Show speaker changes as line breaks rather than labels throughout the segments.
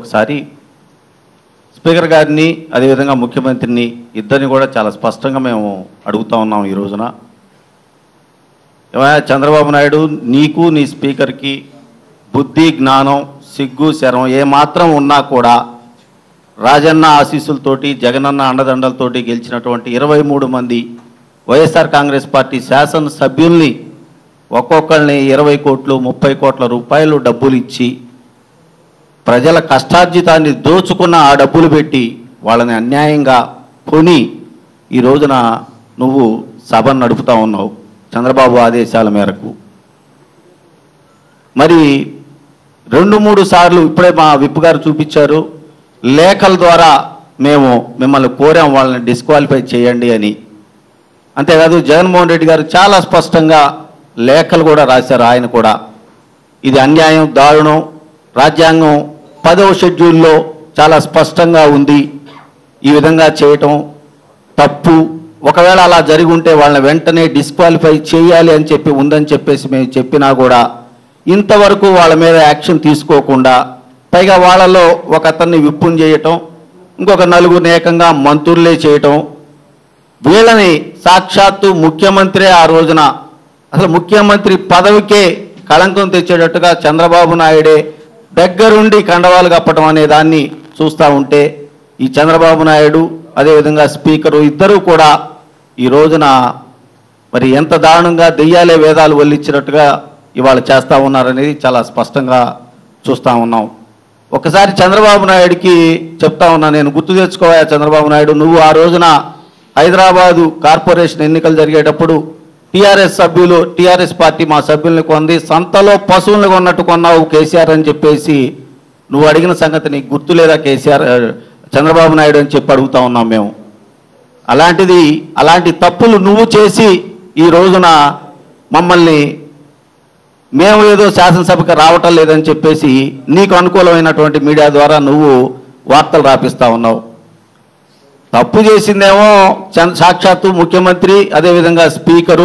ఒకసారి స్పీకర్ గారిని అదేవిధంగా ముఖ్యమంత్రిని ఇద్దరిని కూడా చాలా స్పష్టంగా మేము అడుగుతా ఉన్నాం ఈ రోజున ఏమయ్యా చంద్రబాబు నాయుడు నీకు నీ స్పీకర్కి బుద్ధి జ్ఞానం సిగ్గు శరం ఏమాత్రం ఉన్నా కూడా రాజన్న ఆశీస్సులతోటి జగనన్న అండదండలతోటి గెలిచినటువంటి ఇరవై మూడు మంది వైఎస్ఆర్ కాంగ్రెస్ పార్టీ శాసనసభ్యుల్ని ఒక్కొక్కరిని ఇరవై కోట్లు ముప్పై కోట్ల రూపాయలు డబ్బులు ఇచ్చి ప్రజల కష్టార్జితాన్ని దోచుకున్న ఆ డబ్బులు పెట్టి వాళ్ళని అన్యాయంగా కొని ఈ రోజున నువ్వు సభను నడుపుతా ఉన్నావు చంద్రబాబు ఆదేశాల మేరకు మరి రెండు మూడు సార్లు ఇప్పుడే మా విప్ గారు చూపించారు లేఖల ద్వారా మేము మిమ్మల్ని కోరాం వాళ్ళని డిస్క్వాలిఫై చేయండి అని అంతేకాదు జగన్మోహన్ రెడ్డి గారు చాలా స్పష్టంగా లేఖలు కూడా రాశారు ఆయన కూడా ఇది అన్యాయం దారుణం రాజ్యాంగం పదవ షెడ్యూల్లో చాలా స్పష్టంగా ఉంది ఈ విధంగా చేయటం తప్పు ఒకవేళ అలా జరిగి ఉంటే వాళ్ళని వెంటనే డిస్క్వాలిఫై చేయాలి అని చెప్పి ఉందని చెప్పేసి మేము చెప్పినా కూడా ఇంతవరకు వాళ్ళ మీద యాక్షన్ తీసుకోకుండా పైగా వాళ్ళలో ఒక అతన్ని విప్పుని చేయటం ఇంకొక నలుగురిని ఏకంగా మంత్రులే చేయటం వీళ్ళని సాక్షాత్తు ముఖ్యమంత్రి ఆ రోజున అసలు ముఖ్యమంత్రి పదవికే కళంకం తెచ్చేటట్టుగా చంద్రబాబు నాయుడే దగ్గరుండి కండవాలు కప్పటం అనే దాన్ని చూస్తూ ఉంటే ఈ చంద్రబాబు నాయుడు అదేవిధంగా స్పీకరు ఇద్దరూ కూడా ఈ రోజున మరి ఎంత దారుణంగా దెయ్యాలే వేదాలు వల్లించినట్టుగా ఇవాళ చేస్తూ ఉన్నారనేది చాలా స్పష్టంగా చూస్తూ ఉన్నాం ఒకసారి చంద్రబాబు నాయుడికి చెప్తా ఉన్నా నేను గుర్తు తెచ్చుకోవా చంద్రబాబు నాయుడు నువ్వు ఆ రోజున హైదరాబాదు కార్పొరేషన్ ఎన్నికలు జరిగేటప్పుడు టీఆర్ఎస్ సభ్యులు టీఆర్ఎస్ పార్టీ మా సభ్యుల్ని కొంది సంతలో పశువులను కొన్నట్టు కొన్నావు కేసీఆర్ అని చెప్పేసి నువ్వు అడిగిన సంగతి నీకు గుర్తు లేదా కేసీఆర్ ఆ, చంద్రబాబు నాయుడు అని చెప్పి అడుగుతా ఉన్నాం మేము అలాంటిది అలాంటి తప్పులు నువ్వు చేసి ఈ రోజున మమ్మల్ని మేము ఏదో శాసనసభకు రావటం లేదని చెప్పేసి నీకు అనుకూలమైనటువంటి మీడియా ద్వారా నువ్వు వార్తలు రాపిస్తా ఉన్నావు తప్పు చేసిందేమో చం- సాక్షాత్తు ముఖ్యమంత్రి అదేవిధంగా స్పీకరు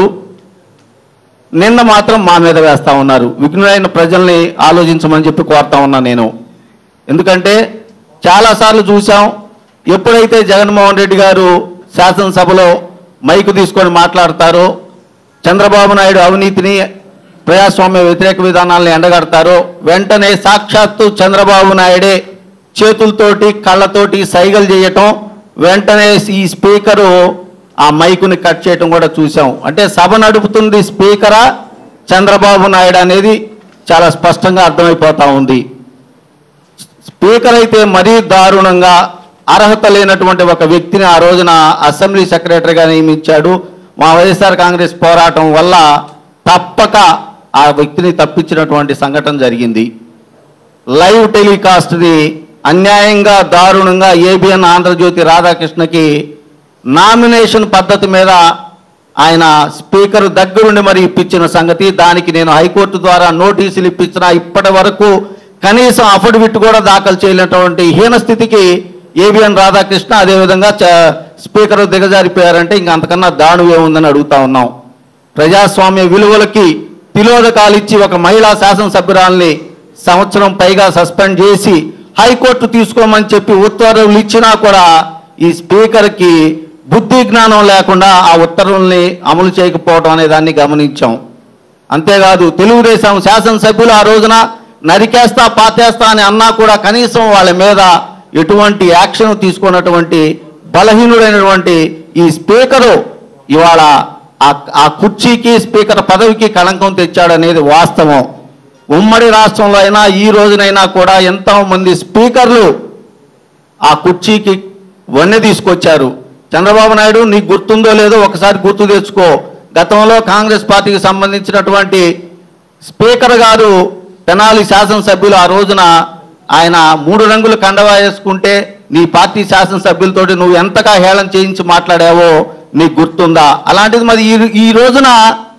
నిన్న మాత్రం మా మీద వేస్తా ఉన్నారు విఘ్నులైన ప్రజల్ని ఆలోచించమని చెప్పి కోరుతా ఉన్నా నేను ఎందుకంటే చాలాసార్లు చూసాం ఎప్పుడైతే జగన్మోహన్ రెడ్డి గారు శాసనసభలో మైకు తీసుకొని మాట్లాడతారో చంద్రబాబు నాయుడు అవినీతిని ప్రజాస్వామ్య వ్యతిరేక విధానాలను ఎండగడతారో వెంటనే సాక్షాత్తు చంద్రబాబు నాయుడే చేతులతోటి కళ్ళతోటి సైగలు చేయటం వెంటనే ఈ స్పీకరు ఆ మైకుని కట్ చేయటం కూడా చూసాం అంటే సభ నడుపుతుంది స్పీకరా చంద్రబాబు నాయుడు అనేది చాలా స్పష్టంగా అర్థమైపోతా ఉంది స్పీకర్ అయితే మరీ దారుణంగా అర్హత లేనటువంటి ఒక వ్యక్తిని ఆ రోజున అసెంబ్లీ సెక్రటరీగా నియమించాడు మా వైఎస్ఆర్ కాంగ్రెస్ పోరాటం వల్ల తప్పక ఆ వ్యక్తిని తప్పించినటువంటి సంఘటన జరిగింది లైవ్ టెలికాస్ట్ది అన్యాయంగా దారుణంగా ఏబిఎన్ ఆంధ్రజ్యోతి రాధాకృష్ణకి నామినేషన్ పద్ధతి మీద ఆయన స్పీకర్ దగ్గరుండి మరి ఇప్పించిన సంగతి దానికి నేను హైకోర్టు ద్వారా నోటీసులు ఇప్పించిన ఇప్పటి వరకు కనీసం అఫిడవిట్ కూడా దాఖలు చేయలేనటువంటి హీన స్థితికి ఏబిఎన్ రాధాకృష్ణ అదేవిధంగా చ- స్పీకర్ దిగజారిపోయారంటే ఇంక అంతకన్నా దారుణం ఏముందని అడుగుతా ఉన్నాం ప్రజాస్వామ్య విలువలకి తిలోదకాలు ఇచ్చి ఒక మహిళా శాసనసభ్యురాల్ని సంవత్సరం పైగా సస్పెండ్ చేసి హైకోర్టు తీసుకోమని చెప్పి ఉత్తర్వులు ఇచ్చినా కూడా ఈ స్పీకర్కి బుద్ధి జ్ఞానం లేకుండా ఆ ఉత్తర్వుల్ని అమలు చేయకపోవడం అనే దాన్ని గమనించాం అంతేకాదు తెలుగుదేశం శాసనసభ్యులు ఆ రోజున నరికేస్తా పాతేస్తా అని అన్నా కూడా కనీసం వాళ్ళ మీద ఎటువంటి యాక్షన్ తీసుకున్నటువంటి బలహీనుడైనటువంటి ఈ స్పీకరు ఇవాళ ఆ- ఆ కుర్చీకి స్పీకర్ పదవికి కళంకం తెచ్చాడనేది వాస్తవం ఉమ్మడి రాష్ట్రంలో అయినా ఈ రోజునైనా కూడా ఎంతో మంది స్పీకర్లు ఆ కుర్చీకి వన్నె తీసుకొచ్చారు చంద్రబాబు నాయుడు నీకు గుర్తుందో లేదో ఒకసారి గుర్తు తెచ్చుకో గతంలో కాంగ్రెస్ పార్టీకి సంబంధించినటువంటి స్పీకర్ గారు తెనాలి శాసనసభ్యులు ఆ రోజున ఆయన మూడు రంగుల కండవా వేసుకుంటే నీ పార్టీ శాసనసభ్యులతోటి నువ్వు ఎంతగా హేళన చేయించి మాట్లాడావో నీకు గుర్తుందా అలాంటిది మరి ఈ ఈ రోజున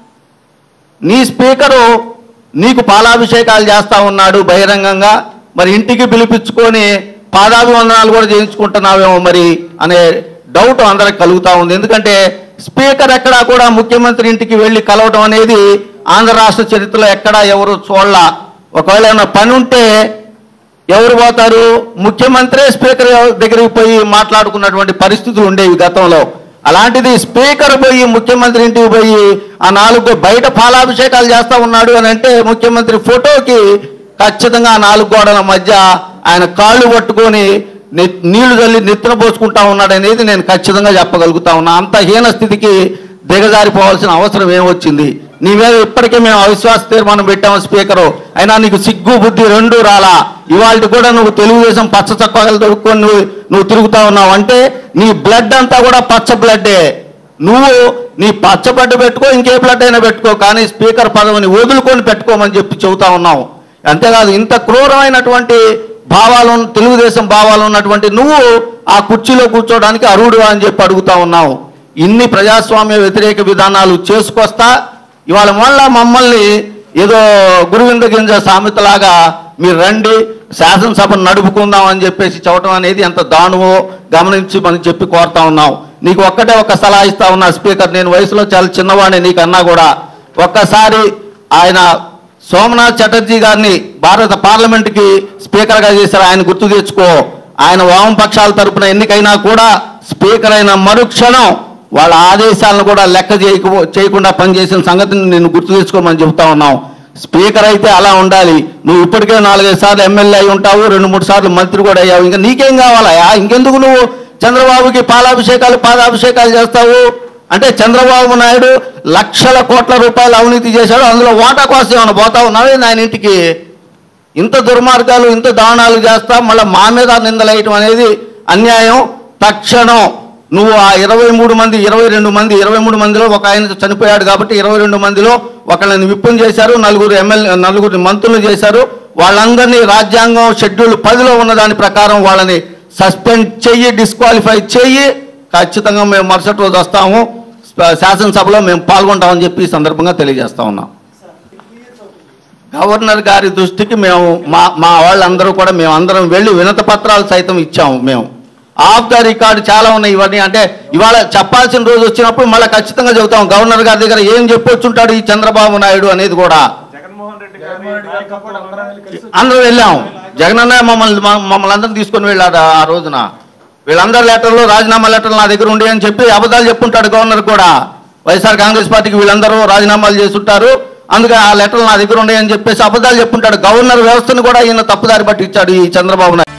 నీ స్పీకరు నీకు పాలాభిషేకాలు చేస్తా ఉన్నాడు బహిరంగంగా మరి ఇంటికి పిలిపించుకొని పాదాభివందనాలు కూడా చేయించుకుంటున్నావేమో మరి అనే డౌట్ అందరికి కలుగుతా ఉంది ఎందుకంటే స్పీకర్ ఎక్కడా కూడా ముఖ్యమంత్రి ఇంటికి వెళ్ళి కలవడం అనేది ఆంధ్ర రాష్ట్ర చరిత్రలో ఎక్కడా ఎవరు చూడాల ఒకవేళ ఏమైనా పని ఉంటే ఎవరు పోతారు ముఖ్యమంత్రి స్పీకర్ దగ్గరికి పోయి మాట్లాడుకున్నటువంటి పరిస్థితులు ఉండేవి గతంలో అలాంటిది స్పీకర్ పోయి ముఖ్యమంత్రి ఇంటికి పోయి ఆ నాలుగు బయట పాలాభిషేకాలు చేస్తా ఉన్నాడు అని అంటే ముఖ్యమంత్రి ఫోటోకి ఖచ్చితంగా ఆ నాలుగు గోడల మధ్య ఆయన కాళ్ళు పట్టుకొని నె- నీళ్లు తల్లి నెత్తిన పోసుకుంటా ఉన్నాడు అనేది నేను ఖచ్చితంగా చెప్పగలుగుతా ఉన్నా అంత హీన స్థితికి దిగజారిపోవాల్సిన అవసరం ఏమొచ్చింది నీ మీద ఇప్పటికే మేము అవిశ్వాస తీర్మానం పెట్టాము స్పీకరు అయినా నీకు సిగ్గు బుద్ధి రెండూ రాలా ఇవాళ కూడా నువ్వు తెలుగుదేశం పచ్చ చక్కలు దొరుకుకొని నువ్వు నువ్వు తిరుగుతా ఉన్నావు అంటే నీ బ్లడ్ అంతా కూడా పచ్చ బ్లడ్డే నువ్వు నీ పచ్చ బ్లడ్ పెట్టుకో ఇంకే బ్లడ్ అయినా పెట్టుకో కానీ స్పీకర్ పదవిని వదులుకొని పెట్టుకోమని చెప్పి చెబుతా ఉన్నావు అంతేకాదు ఇంత క్రూరమైనటువంటి భావాలు ఉన్న- తెలుగుదేశం భావాలు ఉన్నటువంటి నువ్వు ఆ కుర్చీలో కూర్చోవడానికి అర్హుడు అని చెప్పి అడుగుతా ఉన్నావు ఇన్ని ప్రజాస్వామ్య వ్యతిరేక విధానాలు చేసుకొస్తా ఇవాళ మళ్ళా మమ్మల్ని ఏదో గురువింద గింజ సామెతలాగా మీరు రండి శాసనసభను నడుపుకుందాం అని చెప్పేసి చెప్పడం అనేది ఎంత దానువో గమనించి మనం చెప్పి కోరుతా ఉన్నాం నీకు ఒక్కటే ఒక్క సలహా ఇస్తా ఉన్నా స్పీకర్ నేను వయసులో చాలా చిన్నవాడిని నీకన్నా కూడా ఒక్కసారి ఆయన సోమనాథ్ చటర్జీ గారిని భారత పార్లమెంట్కి స్పీకర్గా చేశారు ఆయన గుర్తు తెచ్చుకో ఆయన వామపక్షాల తరపున ఎన్నికైనా కూడా స్పీకర్ అయిన మరుక్షణం వాళ్ళ ఆదేశాలను కూడా లెక్క చేయక చేయకుండా పనిచేసిన సంగతిని నేను గుర్తు తెచ్చుకోమని చెబుతా ఉన్నాం స్పీకర్ అయితే అలా ఉండాలి నువ్వు ఇప్పటికే నాలుగైదు సార్లు ఎమ్మెల్యే అయి ఉంటావు రెండు మూడు సార్లు మంత్రి కూడా అయ్యావు ఇంకా నీకేం కావాలయా ఇంకెందుకు నువ్వు చంద్రబాబుకి పాలాభిషేకాలు పాదాభిషేకాలు చేస్తావు అంటే చంద్రబాబు నాయుడు లక్షల కోట్ల రూపాయలు అవినీతి చేశాడు అందులో వాటా కోసం ఏమైనా పోతా ఉన్నావు ఏంది ఆయన ఇంటికి ఇంత దుర్మార్గాలు ఇంత దారుణాలు చేస్తా మళ్ళీ మా మీద నిందలేయటం అనేది అన్యాయం తక్షణం నువ్వు ఆ ఇరవై మూడు మంది ఇరవై రెండు మంది ఇరవై మూడు మందిలో ఒక ఆయన చనిపోయాడు కాబట్టి ఇరవై రెండు మందిలో ఒకళ్ళని విప్పుం చేశారు నలుగురు ఎమ్మెల్యే నలుగురు మంత్రులు చేశారు వాళ్ళందరినీ రాజ్యాంగం షెడ్యూల్ పదిలో ఉన్న దాని ప్రకారం వాళ్ళని సస్పెండ్ చెయ్యి డిస్క్వాలిఫై చెయ్యి ఖచ్చితంగా మేము మరుసటి రోజు వస్తాము శాసనసభలో మేము పాల్గొంటామని చెప్పి ఈ సందర్భంగా తెలియజేస్తా ఉన్నాం గవర్నర్ గారి దృష్టికి మేము మా మా వాళ్ళందరూ కూడా మేము అందరం వెళ్ళి వినత పత్రాలు సైతం ఇచ్చాము మేము ఆఫ్ ద రికార్డ్ చాలా ఉన్నాయి ఇవన్నీ అంటే ఇవాళ చెప్పాల్సిన రోజు వచ్చినప్పుడు మళ్ళీ ఖచ్చితంగా చెబుతాం గవర్నర్ గారి దగ్గర ఏం చెప్పొచ్చుంటాడు ఈ చంద్రబాబు నాయుడు అనేది కూడా
జగన్మోహన్ రెడ్డి గారి నాయకత్వంలో అందరం కలిసి
అందరూ వెళ్ళాం జగనన్న మమ్మల్ని మా- మమ్మల్ని అందరిని తీసుకొని వెళ్ళాడు ఆ రోజున వీళ్ళందరి లెటర్లు రాజీనామా లెటర్లు నా దగ్గర ఉండే అని చెప్పి అబద్ధాలు చెప్పుంటాడు గవర్నర్ కూడా వైఎస్ఆర్ కాంగ్రెస్ పార్టీకి వీళ్ళందరూ రాజీనామాలు చేస్తుంటారు అందుకే ఆ లెటర్లు నా దగ్గర ఉండే అని చెప్పేసి అబద్ధాలు చెప్పుంటాడు గవర్నర్ వ్యవస్థను కూడా ఈయన తప్పుదారి పట్టించాడు ఈ చంద్రబాబు నాయుడు